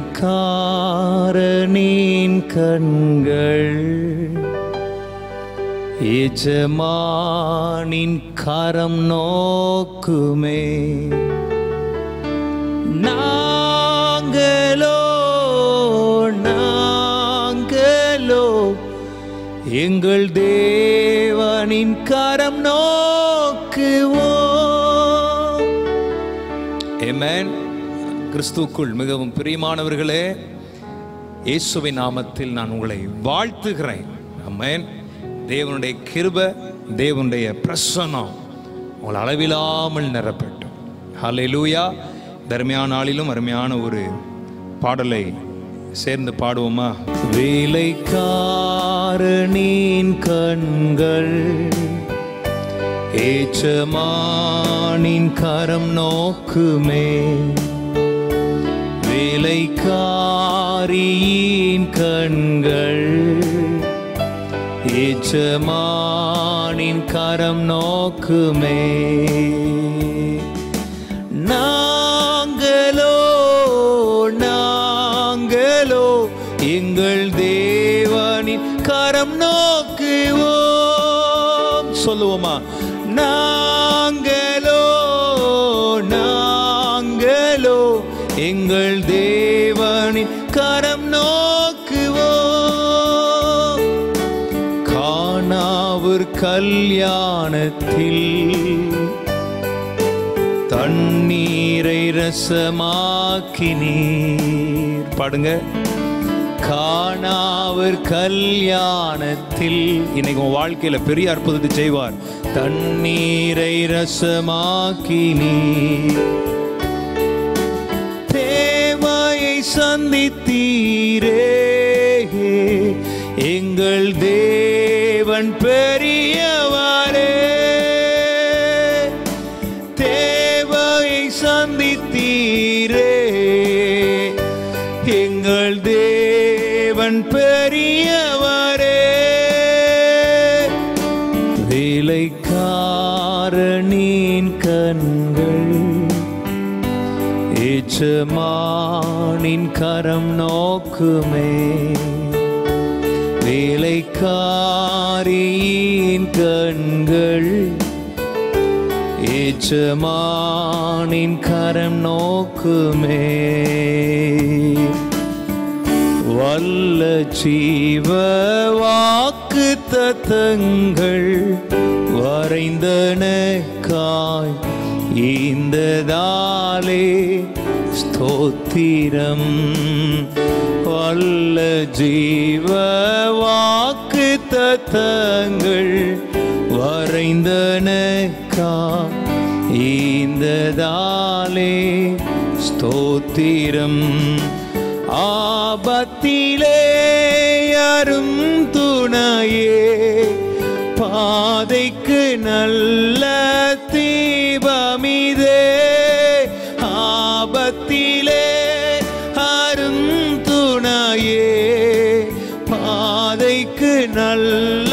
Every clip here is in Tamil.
வேலைக்காரனின் கண்கள் எஜமானின் கரம் நோக்குமே நாங்களோ நாங்களோ எங்கள் தேவனின் கரம் நோக்குவோம் Amen. கிறிஸ்துவுக்குள் மிகவும் பிரியமானவர்களே இயேசுவின் நாமத்தில் நான் உங்களை வாழ்த்துகிறேன் அம்மேன் தேவனுடைய கிருப தேவனுடைய பிரசனம் உங்களை அளவிலாமல் நிரப்பட்டும் ஹalleluya தர்மையான நாளிலும் அருமையான ஒரு பாடலை சேர்ந்து பாடுவோமா வேலைக்காரனின் கண்கள் ஏச்சமானின் கரம் நோக்குமே வேலைக்காரியின் கண்கள் ஏச்சமானின் கரம் நோக்குமே நாங்களோ நாங்களோ எங்கள் தேவனின் கரம் நோக்குவோம் சொல்லுவோமா நாங்களோ நாங்களோ எங்கள் தேவனின் கரம் நோக்குவோம் காணாவூர் கல்யாணத்தில் தண்ணீரை ரசமாக்கினீர் பாடுங்க காணாவர் கல்யாணத்தில் இன்னைக்கு உன் வாழ்க்கையில பெரிய அற்புதத்தை செய்வார் தண்ணீரை ரசமாக்கினீர் தேவையை சந்தித்தீரே எங்கள் தேவன் பெரியவரே தேவையை சந்தித்தீரே எங்கள் தேவன் பெரியவரே வேலைக்காரனின் கண்கள் எஜமானின் கரம் நோக்குமே வேலைக்காரியின் கண்கள் எஜமானின் கரம் நோக்குமே வல்ல ஜீவ வாக்கு தத்தங்கள் வரைந்தனக்காய் ஈந்ததாலே ஸ்தோத்திரம் வல்ல ஜீவ வாக்கு தத்தங்கள் வரைந்தனக்காய் ஈந்ததாலே ஸ்தோத்திரம் ஆபத்திலே அரும் துணையே பாதைக்கு நல்ல தீபமிதே ஆபத்திலே அரும் துணையே பாதைக்கு நல்ல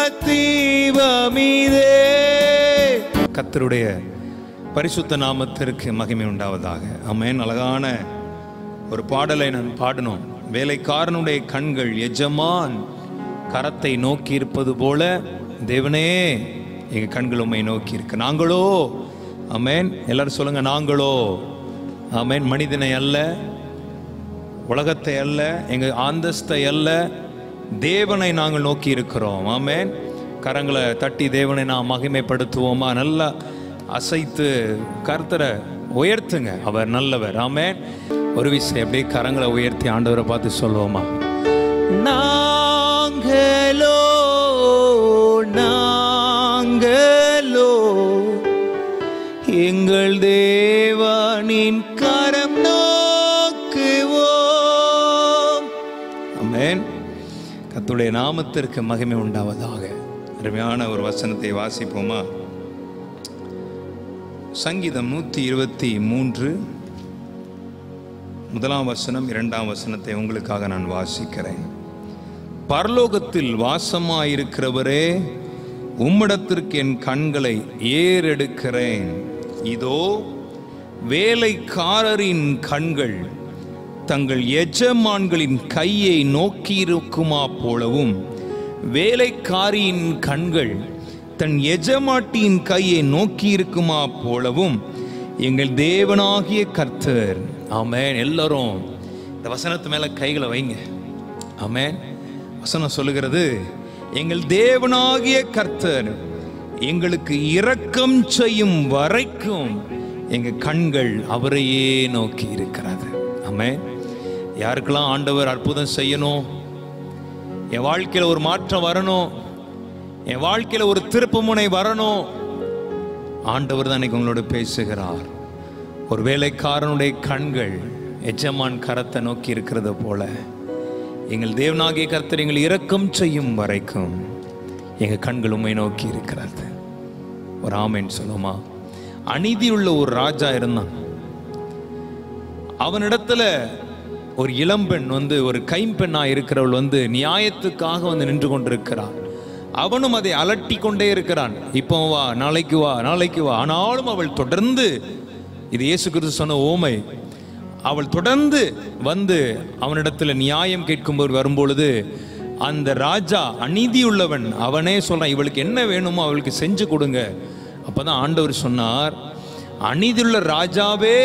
தீபமிதே கத்தருடைய பரிசுத்த நாமத்திற்கு மகிமை உண்டாவதாக அம்மேன் அழகான ஒரு பாடலை நான் பாடணும் வேலைக்காரனுடைய கண்கள் எஜமான் கரத்தை நோக்கி இருப்பது போல தேவனே எங்க கண்கள் உண்மை நோக்கி இருக்கு நாங்களோ அமேன் எல்லாரும் சொல்லுங்க நாங்களோ அமேன் மனிதனை அல்ல உலகத்தை அல்ல எங்க ஆந்தஸ்தை அல்ல தேவனை நாங்கள் நோக்கி இருக்கிறோம் ஆமேன் கரங்களை தட்டி தேவனை நாம் மகிமைப்படுத்துவோமா நல்லா அசைத்து கர்த்தரை உயர்த்துங்க அவர் நல்லவர் ஆமேன் ஒரு விஷயம் அப்படியே கரங்களை உயர்த்தி ஆண்டவரை பார்த்து சொல்லுவோமா நாங்களோ நாங்களோ எங்கள் தேவனின் கரம் நோக்குவோம் ஆமென் கர்த்தருடைய நாமத்திற்கு மகிமை உண்டாவதாக அருமையான ஒரு வசனத்தை வாசிப்போமா சங்கீதம் நூற்றி இருபத்தி மூன்று முதலாம் வசனம் இரண்டாம் வசனத்தை உங்களுக்காக நான் வாசிக்கிறேன் பரலோகத்தில் வாசமாயிருக்கிறவரே உம்மிடத்திற்கு என் கண்களை ஏறெடுக்கிறேன் இதோ வேலைக்காரரின் கண்கள் தங்கள் எஜமான்களின் கையை நோக்கியிருக்குமா போலவும் வேலைக்காரியின் கண்கள் தன் எஜமாட்டியின் கையை நோக்கியிருக்குமா போலவும் எங்கள் தேவனாகிய கர்த்தர் ஆமென் எல்லாரும் இந்த வசனத்து மேல கைகளை வைங்க ஆமென் வசனம் சொல்லுகிறது எங்கள் தேவனாகிய கர்த்தர் எங்களுக்கு இரக்கம் செய்யும் வரைக்கும் எங்க கண்கள் அவரையே நோக்கி இருக்கிறது ஆமென் யாருக்கெல்லாம் ஆண்டவர் அற்புதம் செய்யணும் என் வாழ்க்கையில ஒரு மாற்றம் வரணும் என் வாழ்க்கையில ஒரு திருப்புமுனை வரணும் ஆண்டவர் தான் இன்னைக்கு உங்களோட பேசுகிறார் ஒரு வேலைக்காரனுடைய கண்கள் எஜமான் கரத்தை நோக்கி இருக்கிறது போல எங்கள் தேவனாகிய கர்த்தர் எங்கள் இரக்கம் செய்யும் வரைக்கும் எங்க கண்கள் உண்மை நோக்கி இருக்கிறது ஒரு ஆமைன்னு சொல்லுமா அநீதியுள்ள ஒரு ராஜா இருந்தான் அவனிடத்துல ஒரு இளம்பெண் வந்து ஒரு கைம்பெண்ணா இருக்கிறவள் வந்து நியாயத்துக்காக வந்து நின்று கொண்டிருக்கிறான் அவனும் அதை அலட்டி கொண்டே இருக்கிறான் இப்போ வா நாளைக்கு வா நாளைக்கு வா ஆனாலும் அவள் தொடர்ந்து இது இயேசு கிறிஸ்து சொன்ன ஓமை அவள் தொடர்ந்து வந்து அவனிடத்துல நியாயம் கேட்கும்போது வரும்பொழுது அந்த ராஜா அநீதியுள்ளவன் அவனே சொல்றான் இவளுக்கு என்ன வேணுமோ அவளுக்கு செஞ்சு கொடுங்க அப்பதான் ஆண்டவர் சொன்னார் அநீதியுள்ள ராஜாவே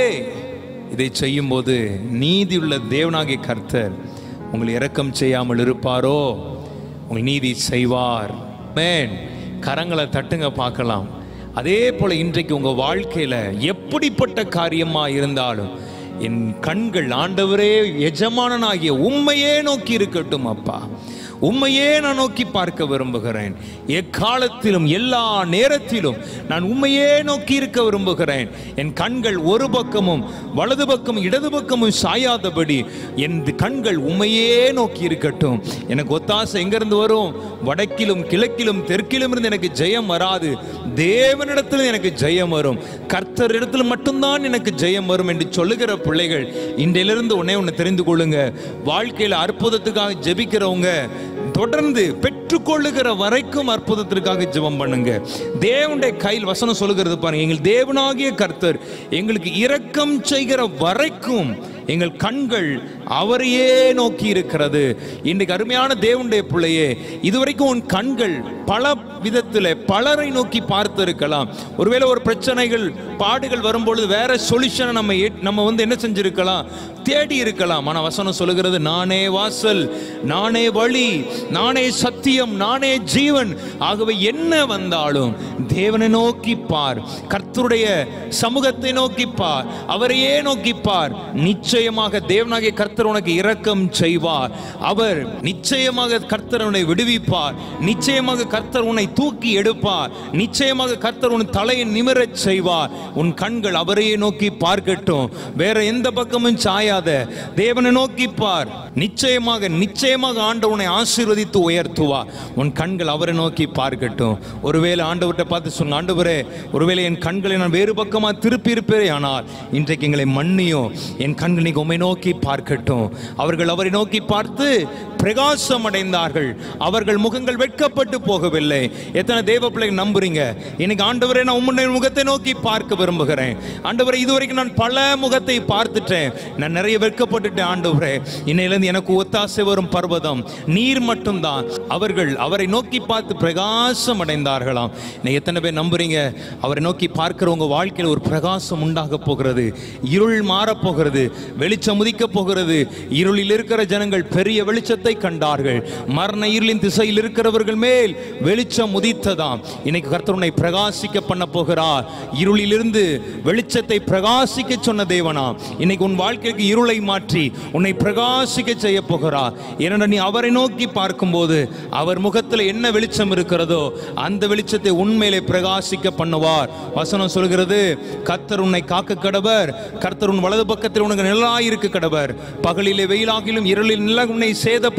இதை செய்யும்போது நீதியுள்ள தேவனாகிய கர்த்தர் உங்களை இரக்கம் செய்யாமல் இருப்பாரோ உங்கள் நீதி செய்வார் மேன் கரங்களை தட்டுங்க பார்க்கலாம் அதே போல இன்றைக்கு உங்க வாழ்க்கையில எப்படிப்பட்ட காரியமா இருந்தாலும் என் கண்கள் ஆண்டவரே எஜமானனாகிய உண்மையே நோக்கி இருக்கட்டும் அப்பா உண்மையே நான் நோக்கி பார்க்க விரும்புகிறேன் எக்காலத்திலும் எல்லா நேரத்திலும் நான் உண்மையே நோக்கி இருக்க விரும்புகிறேன் என் கண்கள் ஒரு பக்கமும் வலது பக்கமும் இடது பக்கமும் சாயாதபடி என் கண்கள் உண்மையே நோக்கி இருக்கட்டும் எனக்கு ஒத்தாசை எங்கிருந்து வரும் வடக்கிலும் கிழக்கிலும் தெற்கிலும் இருந்து எனக்கு ஜெயம் வராது தேவனிடத்தில் எனக்கு ஜெயம் வரும் கர்த்தர் இடத்துல மட்டும்தான் எனக்கு ஜெயம் வரும் என்று சொல்லுகிற பிள்ளைகள் இன்றையிலிருந்து உடனே ஒன்று தெரிந்து கொள்ளுங்க வாழ்க்கையில் அற்புதத்துக்காக ஜெபிக்கிறவங்க தொடர்ந்து பெற்றுக்கொள்ளுகிற வரைக்கும் அற்புதத்திற்காக ஜெபம் பண்ணுங்க தேவனுடைய கையில் வசனம் சொல்லுகிறது பாருங்க எங்கள் தேவனாகிய கர்த்தர் எங்களுக்கு இரக்கம் செய்கிற வரைக்கும் எங்கள் கண்கள் அவரையே நோக்கி இருக்கிறது இன்றைக்கு அருமையான தேவனுடைய பிள்ளையே இதுவரைக்கும் உன் கண்கள் பல விதத்தில் பலரை நோக்கி பார்த்து இருக்கலாம் ஒருவேளை ஒரு பிரச்சனைகள் பாடுகள் வரும்பொழுது வேற சொல்யூஷனை நம்ம ஏற்- நம்ம வந்து என்ன செஞ்சிருக்கலாம் தேடி இருக்கலாம் ஆனா வசனம் சொல்லுகிறது நானே வாசல் நானே வழி நானே சத்தியம் நானே ஜீவன் ஆகவே என்ன வந்தாலும் தேவனை நோக்கி பார் கர்த்தருடைய சமூகத்தை நோக்கி பார் அவரையே நோக்கி பார் நிச்சயமாக தேவனாகிய கர்த்தர் உனக்கு இரக்கம் செய்வார் அவர் நிச்சயமாக கர்த்தர் உன்னை விடுவிப்பார் நிச்சயமாக கர்த்தர் உன்னை தூக்கி எடுப்பார் நிச்சயமாக கர்த்தர் உன் தலையை நிமிரச் செய்வார் உன் கண்கள் அவரையே நோக்கி பார்க்கட்டும் வேற எந்த பக்கமும் சாயாத தேவனை நோக்கி பார் நிச்சயமாக நிச்சயமாக ஆண்டவனை ஆசீர்வதித்து உயர்த்துவார் உன் கண்கள் அவரை நோக்கி பார்க்கட்டும் ஒருவேளை ஆண்டவர்கிட்ட பார்த்து சொன்ன ஆண்டவரே ஒருவேளை என் கண்களை நான் வேறு பக்கமா திருப்பி இருப்பேனே ஆனால் இன்றைக்கு எங்களை மன்னியும் என் கண்கள் நீங்க உம்மை நோக்கி பார்க்கட்டும் அவர்கள் அவரை நோக்கி பார்த்து பிரகாசம் அடைந்தார்கள் அவர்கள் முகங்கள் வெட்கப்பட்டு போகவில்லை எத்தனை தேவ பிள்ளைகள் நம்புறீங்க இன்னைக்கு ஆண்டவரே நான் உம்முடைய முகத்தை நோக்கி பார்க்க விரும்புகிறேன் ஆண்டவரே இதுவரைக்கும் நான் பல முகத்தை பார்த்துட்டேன் நான் நிறைய வெட்கப்பட்டுட்டேன் ஆண்டவரே இன்னையிலிருந்து எனக்கு ஒத்தாசை வரும் பர்வதம் நீர் மட்டும்தான் அவர்கள் அவரை நோக்கி பார்த்து பிரகாசம் அடைந்தார்களாம் இன்னைக்கு எத்தனை பேர் நம்புறீங்க அவரை நோக்கி பார்க்கிறவங்க வாழ்க்கையில் ஒரு பிரகாசம் உண்டாக போகிறது இருள் மாறப் போகிறது வெளிச்சம் உதிக்க போகிறது இருளில் இருக்கிற ஜனங்கள் பெரிய வெளிச்சத்தை கண்டார்கள் மரண இருளின் திசையில் இருக்கிறவர்கள் மேல் வெளிச்சம் உதித்ததாம் இன்னைக்கு கர்த்தர் உன்னை பிரகாசிக்க பண்ண போகிறார் இருளிலிருந்து வெளிச்சத்தை பிரகாசிக்க சொன்ன தேவனாம் இன்னைக்கு உன் வாழ்க்கைக்கு இருளை மாற்றி உன்னை பிரகாசிக்க செய்ய போகிறார் ஏனென்றால் நீ அவரை நோக்கி பார்க்கும்போது அவர் முகத்தில் என்ன வெளிச்சம் இருக்கிறதோ அந்த வெளிச்சத்தை உண்மையிலே பிரகாசிக்க பண்ணுவார் வசனம் சொல்கிறது கர்த்தர் உன்னை காக்க கடவர் கர்த்தர் உன் வலது பக்கத்தில் உனக்கு நிழலாயிருக்க கடவர் பகலிலே வெயிலாகிலும் இருளில் நில உன்னை சேதப்படுத்த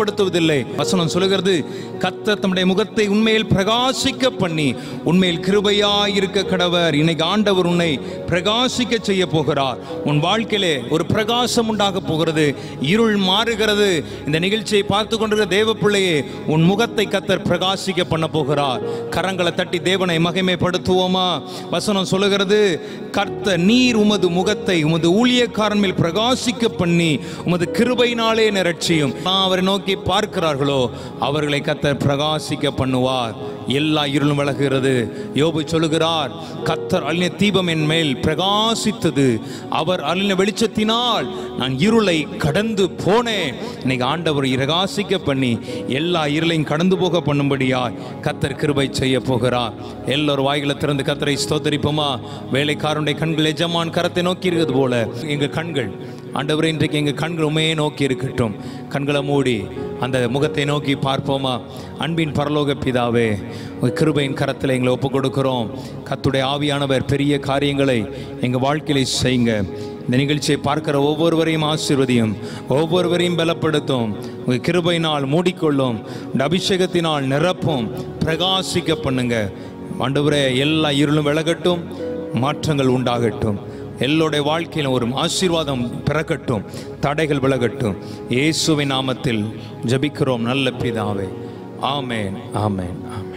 குற்றப்படுத்துவதில்லை வசனம் சொல்லுகிறது கத்தர் தம்முடைய முகத்தை உண்மையில் பிரகாசிக்க பண்ணி உண்மையில் கிருபையாய் இருக்க கடவர் இன்னைக்கு ஆண்டவர் உன்னை பிரகாசிக்க செய்ய போகிறார் உன் வாழ்க்கையிலே ஒரு பிரகாசம் உண்டாக போகிறது இருள் மாறுகிறது இந்த நிகழ்ச்சியை பார்த்து கொண்டிருக்கிற தேவ பிள்ளையே உன் முகத்தை கத்தர் பிரகாசிக்க பண்ண போகிறார் கரங்களை தட்டி தேவனை மகிமைப்படுத்துவோமா வசனம் சொல்லுகிறது கர்த்த நீர் உமது முகத்தை உமது ஊழியக்காரன் மேல் பிரகாசிக்க பண்ணி உமது கிருபையினாலே நிரட்சியும் நான் அவரை நோக்கி பார்க்கிறார்களோ அவர்களை கத்தர் பிரகாசிக்க பண்ணுவார் எல்லா இருளும் விலகுகிறது யோபு சொல்லுகிறார் கத்தர் அழின தீபம் என் மேல் பிரகாசித்தது அவர் அழின வெளிச்சத்தினால் நான் இருளை கடந்து போனேன் இன்னைக்கு ஆண்டவர் பிரகாசிக்க பண்ணி எல்லா இருளையும் கடந்து போக பண்ணும்படியாய் கத்தர் கிருபை செய்ய போகிறார் எல்லோரும் வாய்களை திறந்து கத்தரை ஸ்தோத்தரிப்போமா வேலைக்காரனுடைய கண்கள் எஜமான் கரத்தை நோக்கி இருக்கிறது போல எங்க கண்கள் ஆண்டவரே இன்றைக்கு எங்கள் கண்கள் உண்மையே நோக்கி இருக்கட்டும் கண்களை மூடி அந்த முகத்தை நோக்கி பார்ப்போமா அன்பின் பரலோக பிதாவே உங்க கிருபையின் கரத்தில் எங்களை ஒப்பு கொடுக்கிறோம் கத்துடைய ஆவியானவர் பெரிய காரியங்களை எங்கள் வாழ்க்கையில செய்யுங்க இந்த நிகழ்ச்சியை பார்க்கிற ஒவ்வொருவரையும் ஆசீர்வதியும் ஒவ்வொருவரையும் பலப்படுத்தும் உங்கள் கிருபையினால் மூடிக்கொள்ளும் உங்க அபிஷேகத்தினால் நிரப்பும் பிரகாசிக்க பண்ணுங்க ஆண்டவரே எல்லா இருளும் விலகட்டும் மாற்றங்கள் உண்டாகட்டும் எல்லோருடைய வாழ்க்கையிலும் ஒரு ஆசீர்வாதம் பிறக்கட்டும் தடைகள் விலகட்டும் இயேசுவின் நாமத்தில் ஜெபிக்கிறோம் நல்ல பிதாவே ஆமேன் ஆமேன் ஆமேன்